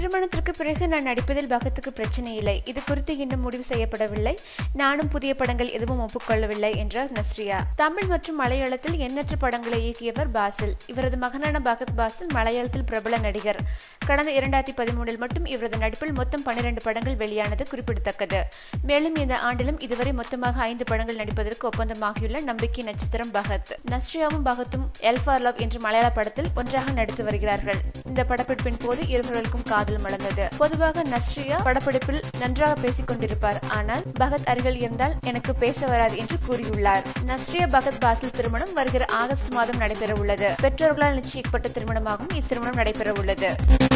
திருமணத்திற்கு பிறகு நான் நடிப்பதில் பகத்துக்கு பிரச்சனை இல்லை இது குறித்து இன்னும் முடிவு செய்யப்படவில்லை நானும் புதிய படங்கள் எதுவும் ஒப்புக்கொள்ளவில்லை என்றார் நஸ்ரியா தமிழ் மற்றும் மலையாளத்தில் எண்ணற்ற படங்களை இயக்கியவர் பாசில் இவரது மகனான பகத் பாசில் மலையாளத்தில் பிரபல நடிகர் கடந்த இரண்டாயிரத்தி பதிமூணில் மட்டும் இவரது நடிப்பில் மொத்தம் பன்னிரண்டு படங்கள் வெளியானது குறிப்பிடத்தக்கது மேலும் இந்த ஆண்டிலும் இதுவரை மொத்தமாக ஐந்து படங்கள் நடிப்பதற்கு ஒப்பந்தமாகியுள்ள நம்பிக்கை நட்சத்திரம் பகத் நஸ்ரியாவும் பகத்தும் எல் ஃபார் லவ் என்ற மலையாள படத்தில் ஒன்றாக நடித்து வருகிறார்கள் இந்த படப்பிடிப்பின் போது இருவர்களுக்கும் காதல் மலர்ந்தது பொதுவாக நஸ்ரியா படப்பிடிப்பில் நன்றாக பேசிக் கொண்டிருப்பார் ஆனால் பகத் அருகில் இருந்தால் எனக்கு பேச வராது என்று கூறியுள்ளார் நஸ்ரியா பகத் பாசில் திருமணம் வருகிற ஆகஸ்ட் மாதம் நடைபெற உள்ளது பெற்றோர்களால் நிச்சயிக்கப்பட்ட திருமணமாகவும் இத்திருமணம் நடைபெற உள்ளது